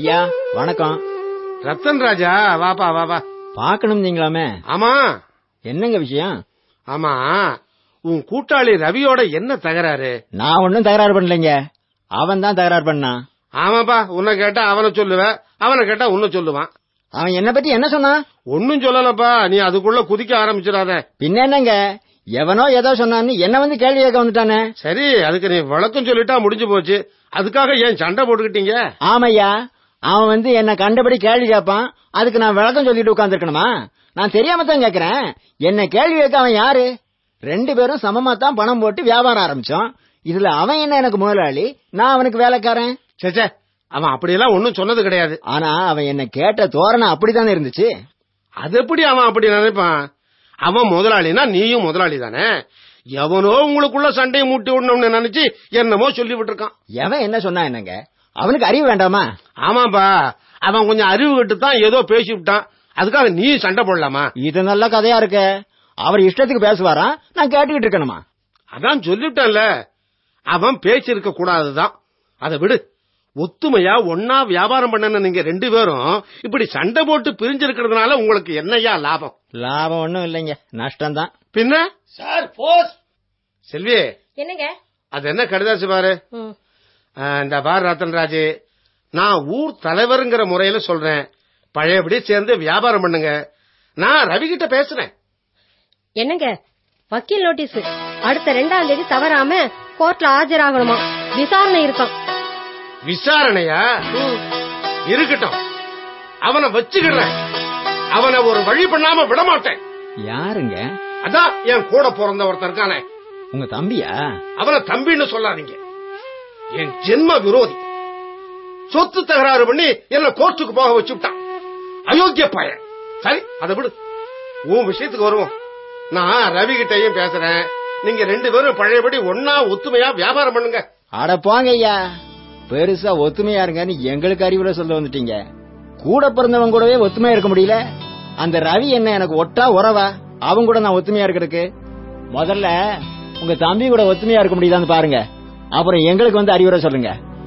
ஐயா வணக்கம் ரத்தன் ராஜா வாப்பா வாப்பா பார்க்கணும் நீங்களாமே ஆமா என்னங்க விஷயம் ஆமா உன் கூட்டாளி ரவியோட என்ன தகராறு நான் ஒன்னும் தகராறு பண்ணலைங்க அவன் தான் தகராறு பண்ணான் ஆமாப்பா உன்னை கேட்டா அவனை சொல்லுவ அவனை கேட்டா உன்னை சொல்லுவான் அவன் என்ன பத்தி என்ன சொன்னான் ஒன்னும் சொல்லலப்பா நீ அதுக்குள்ள குதிக்க ஆரம்பிச்சிடாத பின்ன என்னங்க எவனோ ஏதோ சொன்னான்னு என்ன வந்து கேள்வி கேட்க வந்துட்டானே சரி அதுக்கு நீ விளக்கம் சொல்லிட்டா முடிஞ்சு போச்சு அதுக்காக ஏன் சண்டை போட்டுக்கிட்டீங்க ஆமையா அவன் வந்து என்ன கண்டபடி கேள்வி கேட்பான் அதுக்கு நான் விளக்கம் சொல்லிட்டு உட்கார்ந்துருக்கணுமா நான் தெரியாம தான் கேக்குறேன் என்ன கேள்வி கேட்க அவன் யாரு ரெண்டு பேரும் சமமா தான் பணம் போட்டு வியாபாரம் ஆரம்பிச்சோம் இதுல அவன் என்ன எனக்கு முதலாளி நான் அவனுக்கு வேலைக்காரன் சேச்சே அவன் அப்படியெல்லாம் ஒன்னும் சொன்னது கிடையாது ஆனா அவன் என்ன கேட்ட தோரணம் அப்படித்தானே இருந்துச்சு அது எப்படி அவன் அப்படி நினைப்பான் அவன் முதலாளினா நீயும் முதலாளி தானே எவனோ உங்களுக்குள்ள சண்டையை மூட்டி விடணும்னு நினைச்சு என்னமோ சொல்லி விட்டுருக்கான் எவன் என்ன சொன்னா என்னங்க அவனுக்கு அறிவு வேண்டாமா ஆமாப்பா அவன் கொஞ்சம் அறிவு கட்டு தான் ஏதோ பேசி விட்டான் அதுக்காக நீ சண்டை போடலாமா இது நல்ல கதையா இருக்கு அவர் இஷ்டத்துக்கு பேசுவாராம் நான் கேட்டுக்கிட்டு இருக்கணுமா அதான் சொல்லிட்டேன்ல அவன் பேசிருக்க கூடாதுதான் அதை விடு ஒத்துமையா ஒன்னா வியாபாரம் பண்ணன நீங்க ரெண்டு பேரும் இப்படி சண்டை போட்டு பிரிஞ்சிருக்கிறதுனால உங்களுக்கு என்னையா லாபம் லாபம் ஒண்ணும் இல்லைங்க நஷ்டம் தான் பின்ன சார் போஸ்ட் செல்வி என்னங்க அது என்ன கடிதாச்சு பாரு ம். ஆ, இந்த பார் ரத்தன்ராஜ் நான் ஊர் தலைவருங்கிற முறையில சொல்றேன் பழையபடி சேர்ந்து வியாபாரம் பண்ணுங்க நான் ரவி கிட்ட பேசுறேன் என்னங்க வக்கீல் நோட்டீஸ் அடுத்த ரெண்டாம் தேதி தவறாம கோர்ட்ல ஆஜராகணுமா விசாரணை இருக்கும் விசாரணையா ம். இருக்கட்டும் அவனை வச்சுக்கிறேன் அவனை ஒரு வழி பண்ணாம விட மாட்டேன் யாருங்க அதான் என் கூட பிறந்த ஒருத்தன் இருக்கானே உங்க தம்பியா அவனை தம்பின்னு சொல்லாதீங்க என் ஜென்ம விரோதி சொத்து தகராறு பண்ணி என்ன கோர்ட்டுக்கு போக வச்சுட்டான் அயோக்கிய பையன் சரி அதை விடு உன் விஷயத்துக்கு வருவோம் நான் ரவி கிட்டயும் பேசுறேன் நீங்க ரெண்டு பேரும் பழையபடி ஒன்னா ஒத்துமையா வியாபாரம் பண்ணுங்க அட போங்க ஐயா பெருசா ஒத்துமையா இருங்கன்னு எங்களுக்கு அறிவுரை சொல்ல வந்துட்டீங்க கூட பிறந்தவன் கூடவே ஒத்துமையா இருக்க முடியல அந்த ரவி என்ன எனக்கு ஒட்டா உறவா அவன் கூட நான் ஒத்துமையா இருக்கிறதுக்கு முதல்ல உங்க தம்பி கூட ஒத்துமையா இருக்க முடியுதான்னு பாருங்க அப்புறம் எங்களுக்கு வந்து அறிவுரை சொல்லுங்க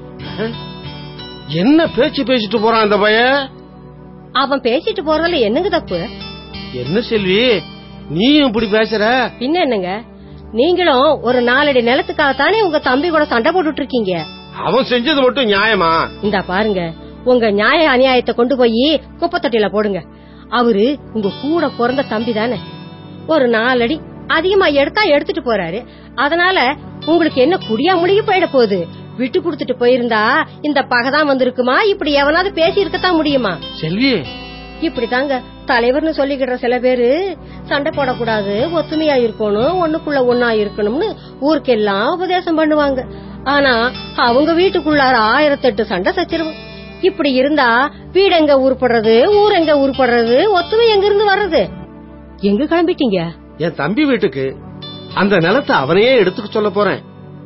என்ன பேச்சு பேசிட்டு போறான் அந்த பையன் அவன் பேசிட்டு போறதுல என்னங்க தப்பு என்ன செல்வி நீயும் இப்படி பேசுற பின்ன என்னங்க நீங்களும் ஒரு நாலடி நிலத்துக்காகத்தானே உங்க தம்பி கூட சண்டை போட்டுட்டு இருக்கீங்க அவன் செஞ்சது மட்டும் நியாயமா இந்தா பாருங்க உங்க நியாய அநியாயத்தை கொண்டு போய் குப்பை தொட்டியில போடுங்க அவரு உங்க கூட பிறந்த தம்பி தானே ஒரு நாலடி அதிகமா எடுத்தா எடுத்துட்டு போறாரு அதனால உங்களுக்கு என்ன குடியா முழுகி போயிட போகுது விட்டு கொடுத்துட்டு போயிருந்தா இந்த பகைதான் வந்திருக்குமா இப்படி எவனாவது பேசி இருக்கத்தான் முடியுமா செல்வி இப்படிதாங்க தலைவர்னு சொல்லிக்கிற சில பேரு சண்டை போடக்கூடாது ஒத்துமையா இருக்கணும் ஒண்ணுக்குள்ள ஒன்னா இருக்கணும்னு ஊருக்கெல்லாம் உபதேசம் பண்ணுவாங்க ஆனா அவங்க வீட்டுக்குள்ளார ஆயிரத்தெட்டு சண்டை சச்சிருவு இப்படி இருந்தா வீடு எங்க உருப்படுறது ஊர் எங்க உருப்படுறது ஒத்துமை எங்க இருந்து வர்றது எங்க கிளம்பிட்டீங்க என் தம்பி வீட்டுக்கு அந்த நிலத்தை அவனையே எடுத்துக்க சொல்ல போறேன்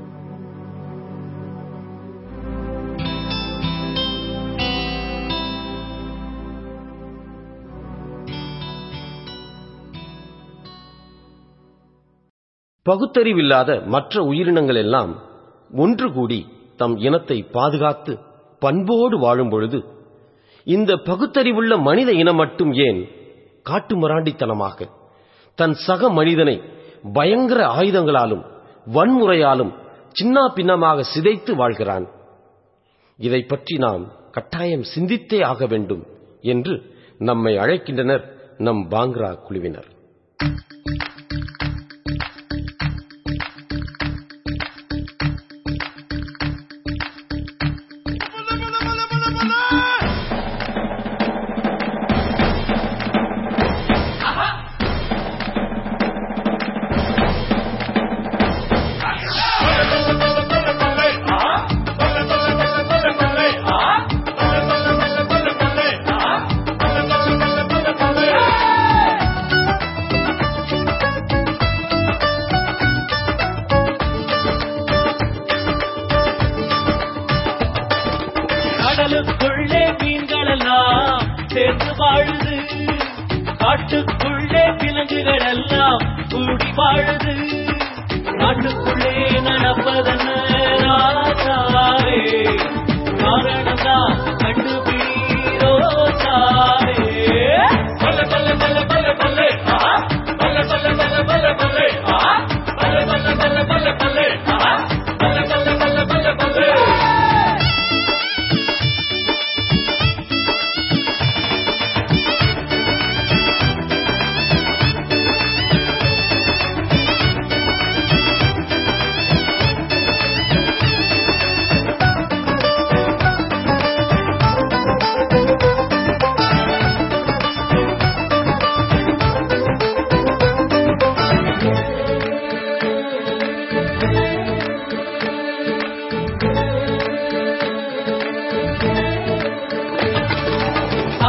பகுத்தறிவில்லாத மற்ற உயிரினங்கள் எல்லாம் ஒன்று கூடி தம் இனத்தை பாதுகாத்து பண்போடு வாழும் பொழுது இந்த பகுத்தறிவுள்ள மனித இனம் மட்டும் ஏன் காட்டுமிராண்டித்தனமாக தன் சக மனிதனை பயங்கர ஆயுதங்களாலும் வன்முறையாலும் சின்னா பின்னமாக சிதைத்து வாழ்கிறான் இதை பற்றி நாம் கட்டாயம் சிந்தித்தே ஆக வேண்டும் என்று நம்மை அழைக்கின்றனர் நம் பாங்க்ரா குழுவினர் கடலுக்குள்ளே மீன்களெல்லாம் சேர்ந்து வாழுது காட்டுக்குள்ளே விலங்குகள் எல்லாம் கூடி வாழுது நாட்டுக்குள்ளே நடப்பதென்ன ராஜாவே காரணம்தான் கண்டுபிடி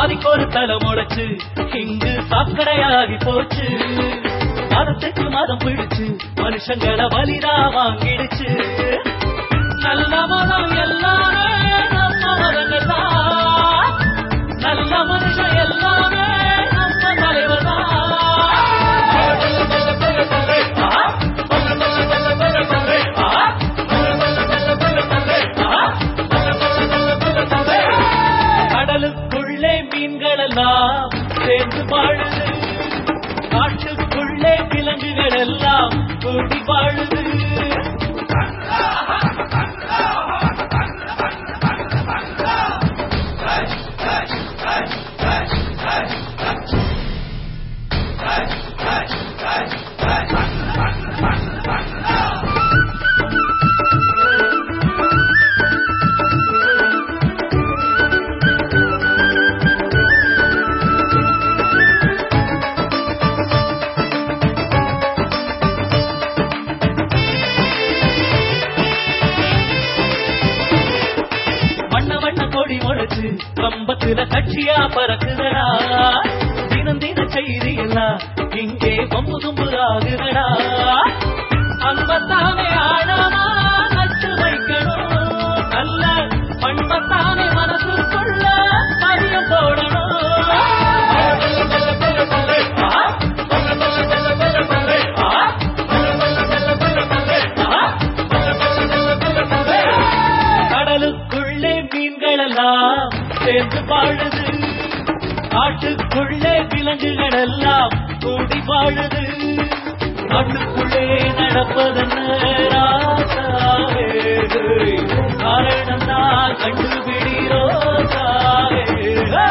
சாதிக்கு ஒரு தலை முளைச்சு இங்கு சாக்கடையாகி போச்சு மதத்துக்கு மதம் பிடிச்சு மனுஷங்களை வலிதா வாங்கிடுச்சு நல்ல மதம் எல்லாமே நம்ம மதங்கள் தான் நல்ல மனுஷன் எல்லாமே நம்ம தலைவர் கடலுக்குள்ளே மீன்கள் எல்லாம் சேர்ந்து வாழுது காட்டுக்குள்ளே விலங்குகள் எல்லாம் கூடி வாழுது வண்ண வண்ண கொடி முளைச்சு கம்பத்துல கட்சியா பறக்குதடா தினம் தின செய்தி எல்லாம் இங்கே பம்பு தும்பு ஆகுதடா அன்பத்தானே ஆழமா நட்டு வைக்கணும் நல்ல பண்பத்தானே மனசுக்குள்ள பதியம் போடணும் கடலுக்குள்ளே மீன்கள் எல்லாம் சேர்ந்து வாழுது காட்டுக்குள்ளே விலங்குகள் எல்லாம் கூடி வாழுது நாட்டுக்குள்ளே நடப்பதென்ன ராசாவே காரணம் தான் கண்டுபிடி ரோசாவே